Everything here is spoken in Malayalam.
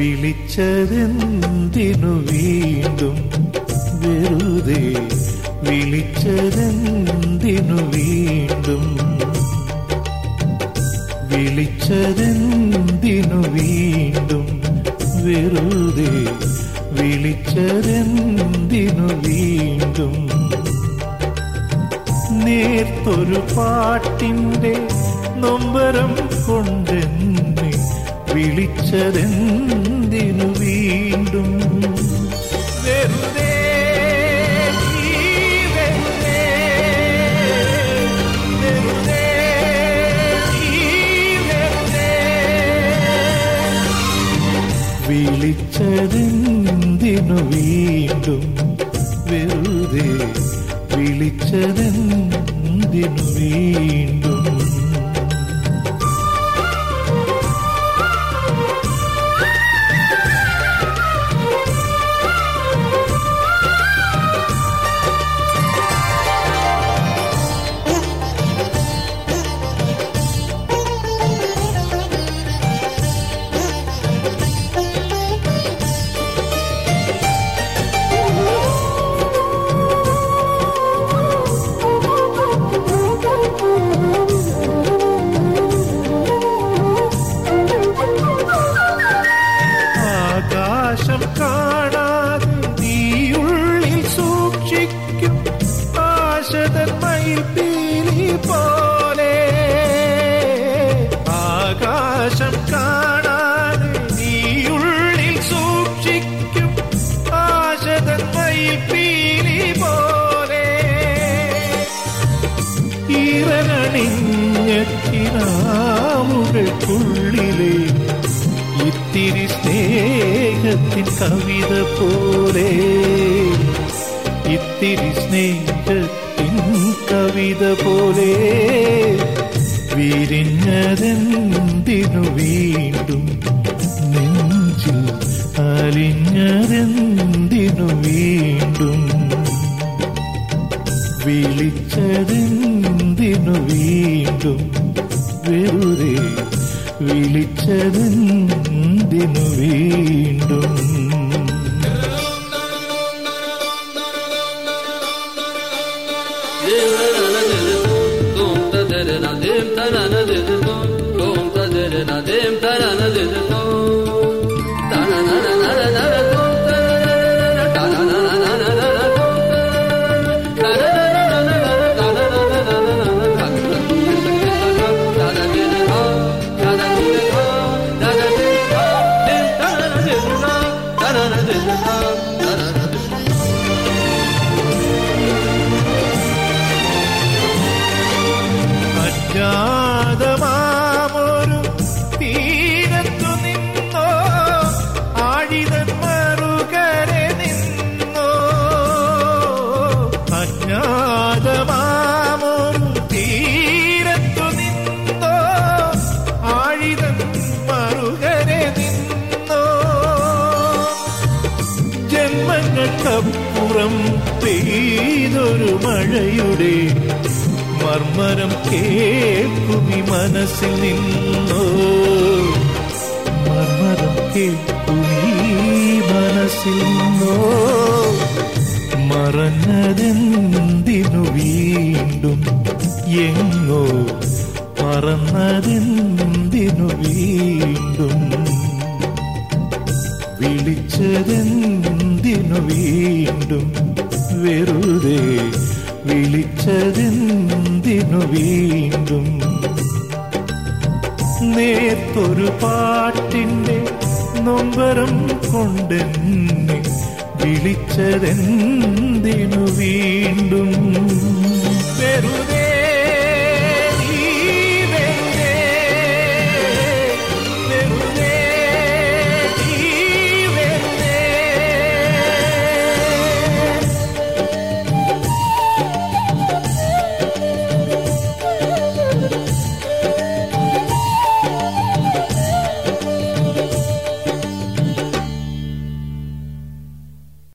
വിളിച്ചതെന്തിനു വീണ്ടും വെറുതെ വിളിച്ചതെന്തിനു വീണ്ടും വിളിച്ചതെന്തിനു വീണ്ടും വെറുതെ വിളിച്ചതെന്തിനു വീണ്ടും നേർത്തൊരു പാട്ടിന്റെ നൊമ്പരം കൊണ്ടെന്നെ വിളിച്ചതെന്തിനു വീണ്ടും വെറുതെ ഈ വെറുതെ, വെറുതെ ഈ വെറുതെ. വിളിച്ചതെന്തിനു വീണ്ടും വെറുതെ വിളിച്ചതെന്തിനു വീണ്ടും ആകാശം കാണാതെ നീയുള്ളിൽ സൂക്ഷിക്കും ആശതൻ മയിൽപ്പീലി പോലെ ആകാശം കാണാതെ നീയുള്ളിൽ സൂക്ഷിക്കും ആശതൻ മയിൽപ്പീലി പോലെ ഈറനണിഞ്ഞ കിനാവുകൾക്കുള്ളിലെ ഇത്തിരി സ്നേഹത്തിൻ കവിത പോലെ ഇത്തിരി സ്നേഹത്തിൻ കവിത പോലെ വിരിഞ്ഞതെന്തിനു വീണ്ടും നെഞ്ചിൽ അലിഞ്ഞതെന്തിനു വീണ്ടും വിളിച്ചതെന്തിനു വീണ്ടും വെറുതെ വിളിച്ചതെന്തിനു വീണ്ടും അജ്ഞാതമാമൊരു തീരത്തു നിന്നോ ആഴിതൻ മറുകരെ നിന്നോ അജ്ഞാതമാമൊരു തീരത്തു നിന്നോ ആഴിതൻ മറുകരെ നിന്നോ ജന്മങ്ങൾക്കപ്പുറം പെയ്തൊരു മഴയുടെ മർമ്മരം കേൾക്കുമി മനസ്സിൽ നിന്നോ മർമ്മരം കേൾക്കുമി മനസ്സിൽ നിന്നോ മറഞ്ഞതെന്തിനു വീണ്ടും എങ്ങോ മറന്നതെന്തിനു വീണ്ടും വിളിച്ചതെന്തിനു വീണ്ടും വെറുതെ വിളിച്ചതെന്തിനു വീണ്ടും നേർത്തൊരു പാട്ടിന്റെ നൊമ്പരം കൊണ്ടെന്നെ വിളിച്ചതെന്തിനു വീണ്ടും വെറുതെ